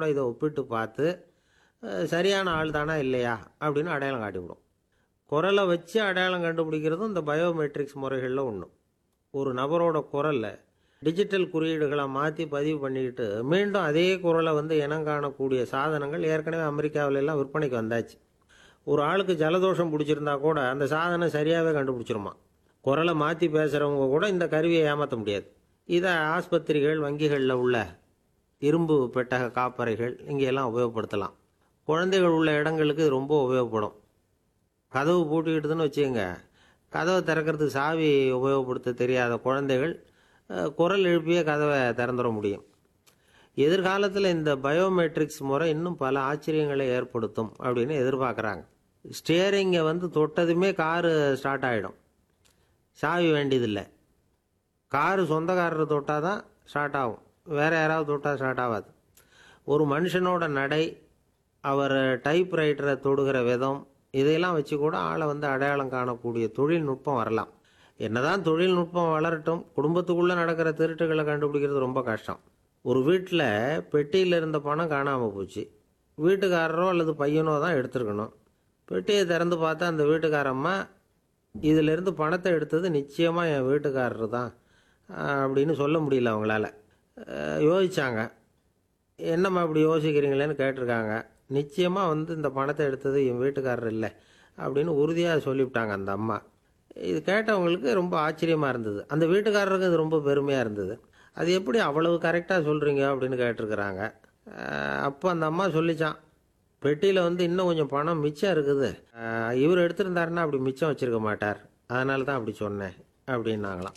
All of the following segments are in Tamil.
ஆளோட இதை ஒப்பிட்டு பார்த்து அஹ், சரியான ஆள் தானா இல்லையா அப்படின்னு அடையாளம் காட்டிவிடும் குரலை வச்சு அடையாளம் கண்டுபிடிக்கிறதும் இந்த பயோமெட்ரிக்ஸ் முறைகளில் ஒன்று ஒரு நபரோட குரலை டிஜிட்டல் குறியீடுகளை மாற்றி பதிவு பண்ணிக்கிட்டு மீண்டும் அதே குரலை வந்து இனம் காணக்கூடிய சாதனங்கள் ஏற்கனவே அமெரிக்காவில எல்லாம் விற்பனைக்கு வந்தாச்சு ஒரு ஆளுக்கு ஜலதோஷம் பிடிச்சிருந்தா கூட அந்த சாதனம் சரியாகவே கண்டுபிடிச்சிருமா குரலை மாற்றி பேசுகிறவங்க கூட இந்த கருவியை ஏமாற்ற முடியாது இதை ஆஸ்பத்திரிகள் வங்கிகளில் உள்ள இரும்பு பெட்டக காப்பறைகள் இங்கெல்லாம் உபயோகப்படுத்தலாம் குழந்தைகள் உள்ள இடங்களுக்கு இது ரொம்ப உபயோகப்படும் கதவு பூட்டிக்கிட்டுதுன்னு வச்சுக்கோங்க கதவை திறக்கிறதுக்கு சாவி உபயோகப்படுத்த தெரியாத குழந்தைகள் அஹ், குரல் எழுப்பியே கதவை திறந்துட முடியும் எதிர்காலத்தில் இந்த பயோமெட்ரிக்ஸ் முறை இன்னும் பல ஆச்சரியங்களை ஏற்படுத்தும் அப்படின்னு எதிர்பார்க்குறாங்க ஸ்டியரிங்கை வந்து தொட்டதுமே காரு ஸ்டார்ட் ஆகிடும் சாவி வேண்டியதில்லை காரு சொந்தக்காரர் தொட்டால் தான் ஸ்டார்ட் ஆகும் வேறு யாராவது தொட்டால் ஸ்டார்ட் ஆகாது ஒரு மனுஷனோட நடை அவர் டைப் ரைட்டரை தொடுகிற விதம் இதையெல்லாம் வச்சு கூட ஆளை வந்து அடையாளம் காணக்கூடிய தொழில்நுட்பம் வரலாம் என்னதான் தொழில்நுட்பம் வளரட்டும் குடும்பத்துக்குள்ளே நடக்கிற திருட்டுகளை கண்டுபிடிக்கிறது ரொம்ப கஷ்டம் ஒரு வீட்டில் பெட்டியில் இருந்த பணம் காணாமல் போச்சு வீட்டுக்காரரோ அல்லது பையனோ தான் எடுத்திருக்கணும் பெட்டியை திறந்து பார்த்தா அந்த வீட்டுக்காரம்மா இதிலிருந்து பணத்தை எடுத்தது நிச்சயமாக என் வீட்டுக்காரர் தான் அஹ், அப்படின்னு சொல்ல முடியல அவங்களால அஹ், யோசிச்சாங்க என்னம்மா இப்படி யோசிக்கிறீங்களேன்னு கேட்டிருக்காங்க நிச்சயமாக வந்து இந்த பணத்தை எடுத்தது என் வீட்டுக்காரர் இல்லை அப்படின்னு உறுதியாக சொல்லிவிட்டாங்க அந்த அம்மா இது கேட்டவங்களுக்கு ரொம்ப ஆச்சரியமாக இருந்தது அந்த வீட்டுக்காரருக்கு இது ரொம்ப பெருமையாக இருந்தது அது எப்படி அவ்வளவு கரெக்டாக சொல்கிறீங்க அப்படின்னு கேட்டிருக்கிறாங்க அஹ், அப்போ அந்த அம்மா சொல்லிச்சான் பெட்டியில் வந்து இன்னும் கொஞ்சம் பணம் மிச்சம் இருக்குது அஹ், இவர் எடுத்திருந்தாருன்னா அப்படி மிச்சம் வச்சிருக்க மாட்டார் அதனால தான் அப்படி சொன்னேன் அப்படின்னாங்களாம்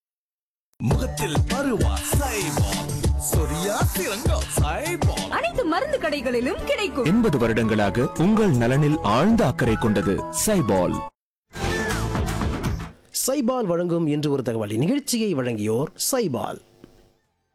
முகத்தில் பருவா சைபால் சொரியா சிறங்கா சைபால் அனைத்து மருந்து கடைகளிலும் கிடைக்கும் எண்பது வருடங்களாக உங்கள் நலனில் ஆழ்ந்த அக்கறை கொண்டது சைபால் சைபால் வழங்கும் இன்று ஒரு தகவல் நிகழ்ச்சியை வழங்கியோர் சைபால்